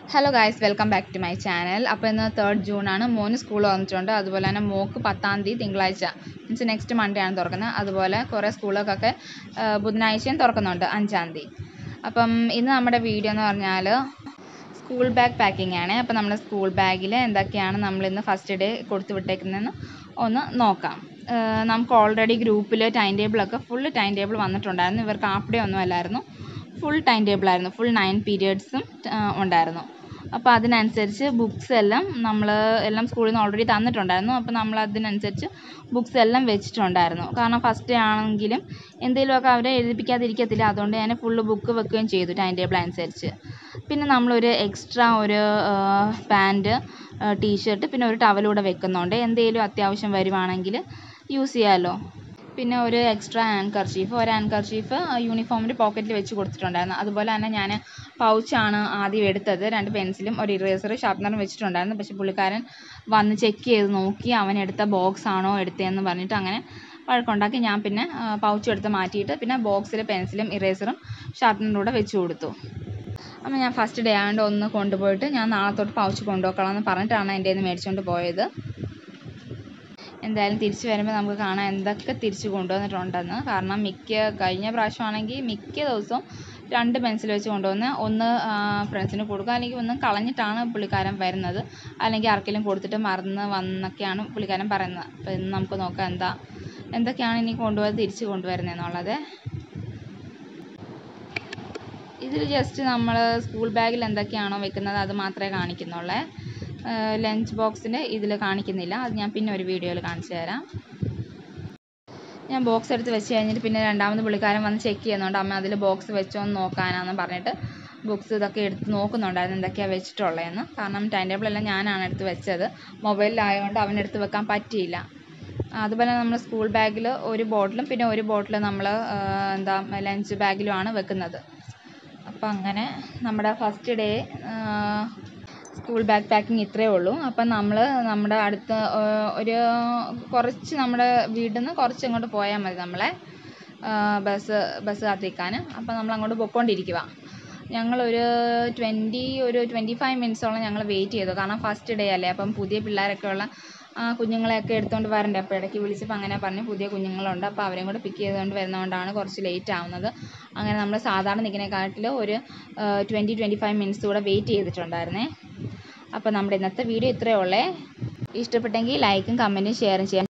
hello guys welcome back to my channel അപ്പോൾ ഇന്ന് third June ആണ് മോന് സ്കൂൾ വന്നിട്ടുണ്ട് അതുപോലെ തന്നെ മോക്ക് പത്താം തീയതി തിങ്കളാഴ്ച മീൻസ് നെക്സ്റ്റ് മൺഡേ ആണ് തുറക്കുന്നത് അതുപോലെ കുറേ സ്കൂളുകൾക്കൊക്കെ ആ, ബുധനാഴ്ചയും തുറക്കുന്നുണ്ട് അഞ്ചാം തീയതി അപ്പം ഇന്ന് നമ്മുടെ വീഡിയോ എന്ന് പറഞ്ഞാൽ സ്കൂൾ ബാഗ് പാക്കിംഗ് ആണ് അപ്പോൾ നമ്മുടെ സ്കൂൾ ബാഗിൽ എന്തൊക്കെയാണ് നമ്മൾ ഇന്ന് ഫസ്റ്റ് ഡേ കൊടുത്തു വിട്ടേക്കുന്നതെന്ന് ഒന്ന് നോക്കാം ആ, നമുക്ക് ഓൾറെഡി ഗ്രൂപ്പിൽ ടൈം ടേബിളൊക്കെ ഫുൾ ടൈം ടേബിൾ വന്നിട്ടുണ്ടായിരുന്നു ഇവർക്ക് ഹാഫ് ഡേ ഒന്നും അല്ലായിരുന്നു ഫുൾ ടൈം ടേബിൾ ആയിരുന്നു ഫുൾ നയൻ പീരിയഡ്സും ഉണ്ടായിരുന്നു അപ്പോൾ അതിനനുസരിച്ച് ബുക്സ് എല്ലാം നമ്മൾ എല്ലാം സ്കൂളിൽ നിന്ന് ഓൾറെഡി തന്നിട്ടുണ്ടായിരുന്നു അപ്പോൾ നമ്മൾ അതിനനുസരിച്ച് ബുക്സ് എല്ലാം വെച്ചിട്ടുണ്ടായിരുന്നു കാരണം ഫസ്റ്റ് ആണെങ്കിലും എന്തെങ്കിലുമൊക്കെ അവരെ എഴുതിപ്പിക്കാതിരിക്കത്തില്ല അതുകൊണ്ട് ഞാൻ ഫുള്ള് ബുക്ക് വെക്കുകയും ചെയ്തു ടൈം ടേബിൾ അനുസരിച്ച് പിന്നെ നമ്മളൊരു എക്സ്ട്രാ ഒരു പാൻറ്റ് ടീഷർട്ട് പിന്നെ ഒരു ടവലൂടെ വെക്കുന്നുണ്ട് എന്തെങ്കിലും അത്യാവശ്യം വരുവാണെങ്കിൽ യൂസ് ചെയ്യാമല്ലോ പിന്നെ ഒരു എക്സ്ട്രാ ഹാൻഡ് കർച്ചീഫ് ഒരു ഹാൻഡ് കർച്ചീഫ് യൂണിഫോമിൻ്റെ പോക്കറ്റിൽ വെച്ച് കൊടുത്തിട്ടുണ്ടായിരുന്നു അതുപോലെ തന്നെ ഞാൻ പൗച്ചാണ് ആദ്യം എടുത്തത് രണ്ട് പെൻസിലും ഒരു ഇറേസർ ഷാർപ്നറും വെച്ചിട്ടുണ്ടായിരുന്നു പക്ഷേ പുള്ളിക്കാരൻ വന്ന് ചെക്ക് ചെയ്ത് നോക്കി അവൻ എടുത്ത ബോക്സ് ആണോ എടുത്തതെന്ന് പറഞ്ഞിട്ട് അങ്ങനെ വഴക്കുണ്ടാക്കി ഞാൻ പിന്നെ പൗച്ചും എടുത്ത് മാറ്റിയിട്ട് പിന്നെ ബോക്സിൽ പെൻസിലും ഇറേസറും ഷാർപ്നറും കൂടെ വെച്ച് കൊടുത്തു അപ്പോൾ ഞാൻ ഫസ്റ്റ് ഡേ ആയതുകൊണ്ട് ഒന്ന് കൊണ്ടുപോയിട്ട് ഞാൻ നാളെ തൊട്ട് പൗച്ച് കൊണ്ടുപോക്കണം എന്ന് പറഞ്ഞിട്ടാണ് എൻ്റെ കയ്യിൽ നിന്ന് മേടിച്ചുകൊണ്ട് പോയത് എന്തായാലും തിരിച്ച് വരുമ്പോൾ നമുക്ക് കാണാം എന്തൊക്കെ തിരിച്ച് കൊണ്ടുവന്നിട്ടുണ്ടെന്ന് കാരണം മിക്ക കഴിഞ്ഞ പ്രാവശ്യമാണെങ്കിൽ മിക്ക ദിവസവും രണ്ട് പെൻസിൽ വെച്ച് കൊണ്ടുവന്ന് ഒന്ന് ഫ്രണ്ട്സിന് കൊടുക്കുക അല്ലെങ്കിൽ ഒന്ന് കളഞ്ഞിട്ടാണ് പുള്ളിക്കാരൻ വരുന്നത് അല്ലെങ്കിൽ ആർക്കെങ്കിലും കൊടുത്തിട്ട് മറന്ന് വന്നൊക്കെയാണ് പുള്ളിക്കാരൻ പറയുന്നത് അപ്പോൾ ഇന്ന് നമുക്ക് നോക്കാം എന്താ എന്തൊക്കെയാണ് ഇനി കൊണ്ടുപോയി തിരിച്ച് കൊണ്ടുവരുന്നതെന്നുള്ളത് ഇതിൽ ജസ്റ്റ് നമ്മൾ സ്കൂൾ ബാഗിൽ എന്തൊക്കെയാണോ വെക്കുന്നത് അത് മാത്രമേ കാണിക്കുന്നുള്ളേ ലഞ്ച് ബോക്സിൻ്റെ ഇതിൽ കാണിക്കുന്നില്ല അത് ഞാൻ പിന്നെ ഒരു വീഡിയോയിൽ കാണിച്ചു തരാം ഞാൻ ബോക്സ് എടുത്ത് വെച്ച് കഴിഞ്ഞിട്ട് പിന്നെ രണ്ടാമത് പുള്ളിക്കാരൻ വന്ന് ചെക്ക് ചെയ്യുന്നുണ്ട് അമ്മ അതിൽ ബോക്സ് വെച്ചോ എന്ന് നോക്കാനാന്ന് പറഞ്ഞിട്ട് ബുക്സ് ഇതൊക്കെ എടുത്ത് നോക്കുന്നുണ്ടായിരുന്നു എന്തൊക്കെയാണ് വെച്ചിട്ടുള്ളതെന്ന് കാരണം ടൈം ടേബിളെല്ലാം ഞാനാണ് എടുത്ത് വെച്ചത് മൊബൈലിലായതുകൊണ്ട് അവനെടുത്ത് വെക്കാൻ പറ്റിയില്ല അതുപോലെ നമ്മൾ സ്കൂൾ ബാഗിൽ ഒരു ബോട്ടിലും പിന്നെ ഒരു ബോട്ടിൽ നമ്മൾ എന്താ ലഞ്ച് ബാഗിലുമാണ് വെക്കുന്നത് അപ്പോൾ അങ്ങനെ നമ്മുടെ first day school bag packing ഇത്രയേ ഉള്ളൂ അപ്പം നമ്മൾ നമ്മുടെ അടുത്ത ഒരു കുറച്ച് നമ്മുടെ വീട്ടിൽ നിന്ന് കുറച്ച് ഇങ്ങോട്ട് പോയാൽ മതി നമ്മളെ ബസ് ബസ് കാത്തിരിക്കാൻ അപ്പം നമ്മൾ അങ്ങോട്ട് പൊയ്ക്കൊണ്ടിരിക്കുക ഞങ്ങളൊരു ട്വൻറ്റി ഒരു ട്വൻറ്റി ഫൈവ് മിനിറ്റ്സോളം ഞങ്ങൾ വെയിറ്റ് ചെയ്തു കാരണം ഫസ്റ്റ് ഡേ അല്ലേ അപ്പം പുതിയ പിള്ളേരൊക്കെ ഉള്ള കുഞ്ഞുങ്ങളെയൊക്കെ എടുത്തുകൊണ്ട് വരണ്ടേ അപ്പോൾ ഇടയ്ക്ക് വിളിച്ചപ്പോൾ അങ്ങനെ പറഞ്ഞു പുതിയ കുഞ്ഞുങ്ങളുണ്ട് അപ്പോൾ അവരെയും കൂടെ പിക്ക് ചെയ്തുകൊണ്ട് വരുന്നതുകൊണ്ടാണ് കുറച്ച് ലേറ്റ് ആവുന്നത് അങ്ങനെ നമ്മൾ സാധാരണ നിൽക്കുന്നതിനെക്കാട്ടിൽ ഒരു ട്വൻറ്റി ട്വൻറ്റി ഫൈവ് മിനിറ്റ്സ് കൂടെ വെയിറ്റ് ചെയ്തിട്ടുണ്ടായിരുന്നേ അപ്പോൾ നമ്മുടെ ഇന്നത്തെ വീഡിയോ ഇത്രയേ ഉള്ളേ ഇഷ്ടപ്പെട്ടെങ്കിൽ ലൈക്കും കമൻറ്റും ഷെയറും ചെയ്യാം